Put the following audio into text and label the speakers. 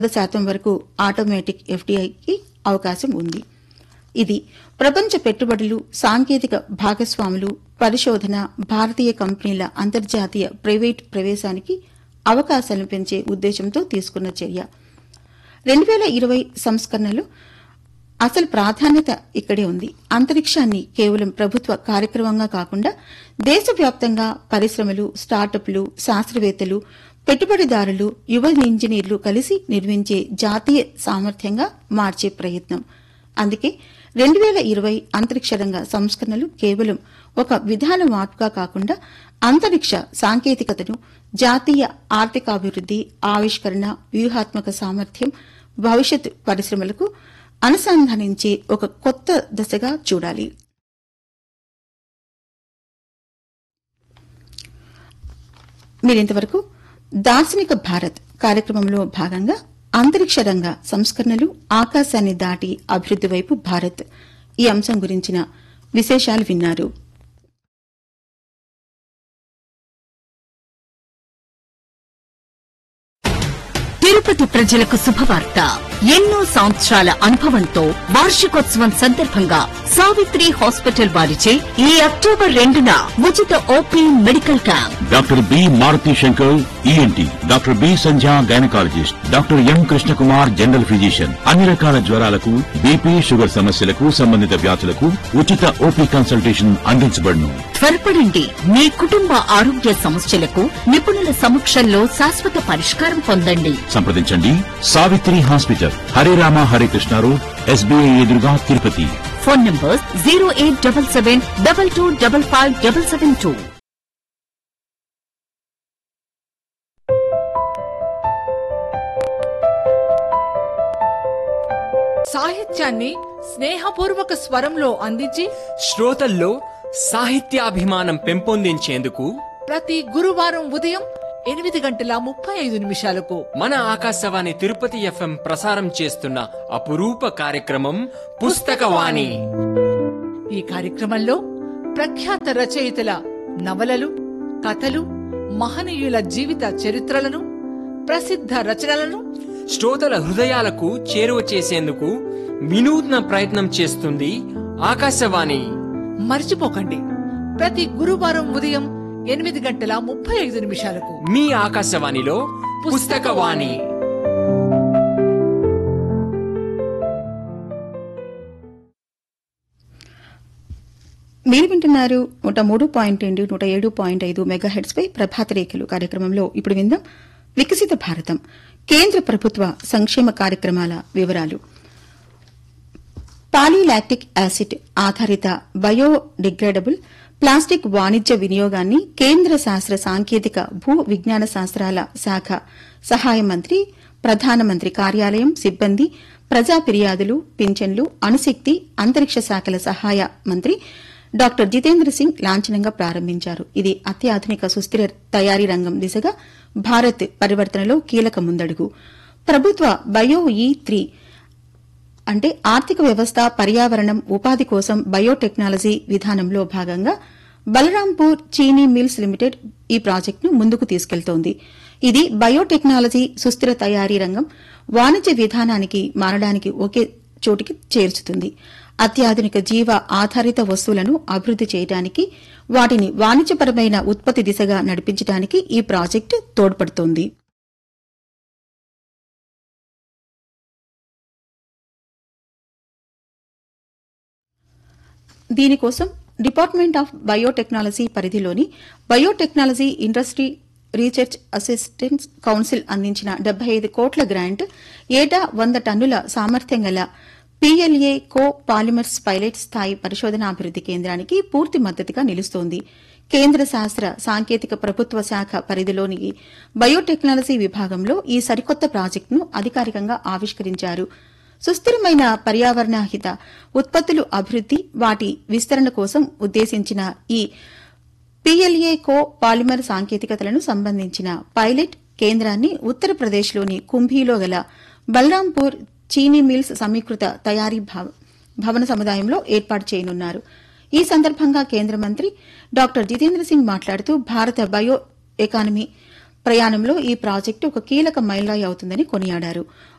Speaker 1: శాతం వరకు ఆటోమేటిక్ ఎఫ్డీఐకి అవకాశం ఉంది ఇది ప్రపంచ పెట్టుబడులు సాంకేతిక భాగస్వాములు పరిశోధన భారతీయ కంపెనీల అంతర్జాతీయ ప్రైవేట్ ప్రవేశానికి అవకాశాలను పెంచే ఉద్దేశంతో తీసుకున్న చర్య రెండు వేల ఇరవై సంస్కరణలు అసలు ప్రాధాన్యత ఇక్కడే ఉంది అంతరిక్షాన్ని కేవలం ప్రభుత్వ కార్యక్రమంగా కాకుండా దేశవ్యాప్తంగా పరిశ్రమలు స్టార్టప్లు శాస్త్రవేత్తలు పెట్టుబడిదారులు యువ ఇంజనీర్లు కలిసి నిర్మించే జాతీయ సామర్థ్యంగా మార్చే ప్రయత్నం అందుకే రెండు వేల ఇరవై అంతరిక్ష రంగ సంస్కరణలు కేవలం ఒక విధాన మార్పుగా కాకుండా అంతరిక్ష సాంకేతికతను జాతీయ ఆర్థికాభివృద్ది ఆవిష్కరణ వ్యూహాత్మక సామర్థ్యం భవిష్యత్ పరిశ్రమలకు అనుసంధానించే ఒక కొత్త దశగా చూడాలి మీరింతవరకు దార్శనిక భారత్ కార్యక్రమంలో భాగంగా అంతరిక్ష రంగ సంస్కరణలు ఆకాశాన్ని దాటి అభివృద్ది వైపు భారత్ ఈ అంశం గురించిన విశేషాలు విన్నారు
Speaker 2: తిరుపతి ప్రజలకు శుభవార్త ఎన్నో సంవత్సరాల అనుభవంతో వార్షికోత్సవం సందర్భంగా సావిత్రి హాస్పిటల్ వారిచే ఈ అక్టోబర్ రెండున ఉచిత OP medical camp
Speaker 3: doctor B Maruthi Shankar ENT doctor B Sandhya gynaecologist doctor M Krishnakumar general physician అన్ని రకాల జ్వరాలకు బీపీ షుగర్ సమస్యలకు సంబంధిత వ్యాధులకు ఉచిత ఓపీ కన్సల్టేషన్ అందించబడును
Speaker 2: త్వరపడండి మీ కుటుంబ ఆరోగ్య సమస్యలకు నిపుణుల సమక్షంలో శాశ్వత పరిష్కారం పొందండి
Speaker 3: సంప్రదించండి Savitri hospital Hare Rama Hare Krishna road SBI ఎదురుగా Tirupati
Speaker 2: phone number zero eight double seven double two double five double seven two
Speaker 4: సాహిత్యాన్ని స్నేహపూర్వక స్వరంలో అందించి
Speaker 5: శ్రోతల్లో సాహిత్యాభిమానం పెంపొందించేందుకు
Speaker 4: ప్రతి గురువారం ఉదయం ఎనిమిది గంటల ముప్పై ఐదు నిమిషాలకు
Speaker 5: మన ఆకాశవాణి తిరుపతి ఎఫ్ఎం ప్రసారం చేస్తున్న అపురూప కార్యక్రమం పుస్తకవాణి
Speaker 4: ఈ కార్యక్రమంలో ప్రఖ్యాత రచయితల నవలలు కథలు మహనీయుల జీవిత చరిత్రలను ప్రసిద్ధ రచనలను
Speaker 5: శ్రోతల హృదయాలకు చేరువ చేసేందుకు వినూత్న ప్రయత్నం చేస్తుంది ఆకాశవాణి
Speaker 4: మర్చిపోకండి ప్రతి గురువారం ఉదయం ఎనిమిది గంటల ముప్పై ఐదు నిమిషాలకు
Speaker 5: మీ ఆకాశవాణిలో పుస్తకవాణి
Speaker 1: మీరు వింటున్నారు నూట మూడు పాయింట్ రెండు నూట ఏడు పాయింట్ ఐదు మెగాహెడ్స్ పై ప్రభాత రేఖలు కార్యక్రమంలో ఇప్పుడు విందాం వికసిత భారతం కేంద్ర ప్రభుత్వ సంక్షేమ కార్యక్రమాల వివరాలు పాలీలాక్టిక్ యాసిడ్ ఆధారిత బయోడిగ్రేడబుల్ ప్లాస్టిక్ వాణిజ్య వినియోగాన్ని కేంద్ర శాస్త్ర సాంకేతిక భూ విజ్ఞాన శాస్త్రాల శాఖ సహాయ మంత్రి ప్రధానమంత్రి కార్యాలయం సిబ్బంది ప్రజా ఫిర్యాదులు పింఛన్లు అణుశక్తి అంతరిక్ష శాఖల సహాయ మంత్రి డాక్టర్ జితేంద్ర సింగ్ లాంఛనంగా ప్రారంభించారు ఇది అత్యాధునిక సుస్థిర తయారీ రంగం దిశగా భారత్ పరివర్తనలో కీలక ముందడుగు ప్రభుత్వ బయో ఈ త్రీ అంటే ఆర్థిక వ్యవస్థ పర్యావరణం ఉపాధి కోసం బయోటెక్నాలజీ విధానంలో భాగంగా బలరాంపూర్ చీనీ మిల్స్ లిమిటెడ్ ఈ ప్రాజెక్టును ముందుకు తీసుకెళ్తోంది ఇది బయోటెక్నాలజీ సుస్థిర తయారీ రంగం వాణిజ్య విధానానికి మారడానికి ఒకే చోటికి చేర్చుతుంది అత్యాధునిక జీవ ఆధారిత వస్తువులను అభివృద్ది చేయడానికి వాటిని వాణిజ్యపరమైన ఉత్పత్తి దిశగా నడిపించడానికి ఈ ప్రాజెక్టు తోడ్పడుతోంది దీనికోసం డిపార్ట్మెంట్ ఆఫ్ బయోటెక్నాలజీ పరిధిలోని biotechnology industry research assistance council అందించిన డెబ్బై ఐదు కోట్ల గ్రాంట్ ఏటా వంద టన్నుల సామర్థ్యం గల పీఎల్ఏ కో పాలిమర్స్ పైలట్ స్థాయి పరిశోధనాభివృద్ది కేంద్రానికి పూర్తి మద్దతుగా నిలుస్తోంది కేంద్ర శాస్త్ర సాంకేతిక ప్రభుత్వ శాఖ పరిధిలోని బయోటెక్నాలజీ విభాగంలో ఈ సరికొత్త ప్రాజెక్టును అధికారికంగా ఆవిష్కరించారు సుస్థిరమైన పర్యావరణహిత ఉత్పత్తులు అభివృద్ది వాటి విస్తరణ కోసం ఉద్దేశించిన ఈ పీఎల్ఏ కో పాలిమర్ సాంకేతికతలను సంబంధించిన పైలట్ కేంద్రాన్ని ఉత్తరప్రదేశ్లోని కుంభీలో గల బలరాంపూర్ చీనీ మిల్స్ సమీకృత తయారీ భవ- భవన సముదాయంలో ఏర్పాటు చేయనున్నారు ఈ సందర్భంగా కేంద్ర మంత్రి డాక్టర్ జితేంద్ర సింగ్ మాట్లాడుతూ భారత బయో ఎకానమీ ప్రయాణంలో ఈ ప్రాజెక్టు ఒక కీలక మైలురాయి అవుతుందని కొనియాడారు